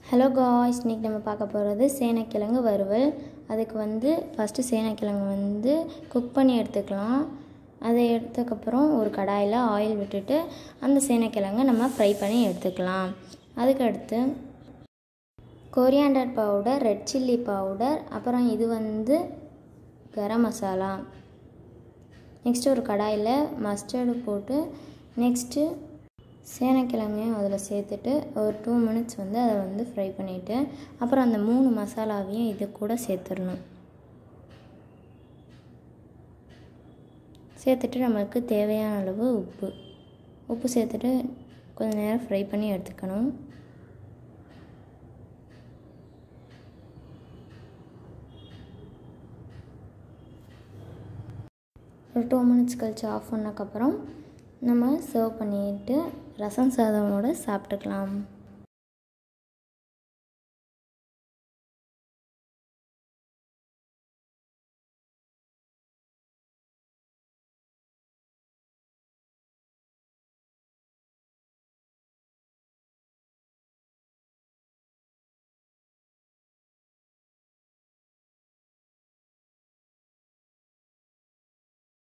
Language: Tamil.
ஹலோ காய்ஸ் இன்றைக்கி நம்ம பார்க்க போகிறது சேனைக்கிழங்கு வறுவல் அதுக்கு வந்து ஃபஸ்ட்டு சேனைக்கிழங்கு வந்து குக் பண்ணி எடுத்துக்கலாம் அதை எடுத்ததுக்கப்புறம் ஒரு கடாயில் ஆயில் விட்டுட்டு அந்த சேனைக்கிழங்கை நம்ம ஃப்ரை பண்ணி எடுத்துக்கலாம் அதுக்கடுத்து coriander powder red chilli powder அப்புறம் இது வந்து கரம் மசாலா நெக்ஸ்ட்டு ஒரு கடாயில் மஸ்டர்டு போட்டு நெக்ஸ்ட்டு சேனைக்கிழங்கையும் அதில் சேர்த்துட்டு ஒரு டூ மினிட்ஸ் வந்து அதை வந்து ஃப்ரை பண்ணிவிட்டு அப்புறம் அந்த மூணு மசாலாவையும் இது கூட சேர்த்துடணும் சேர்த்துட்டு நம்மளுக்கு தேவையான அளவு உப்பு உப்பு சேர்த்துட்டு கொஞ்சம் நேரம் ஃப்ரை பண்ணி எடுத்துக்கணும் ஒரு டூ மினிட்ஸ் கழித்து ஆஃப் பண்ணக்கப்புறம் நம்ம சர்வ் பண்ணிட்டு ரசம் சாதமோடு சாப்பிட்டுக்கலாம்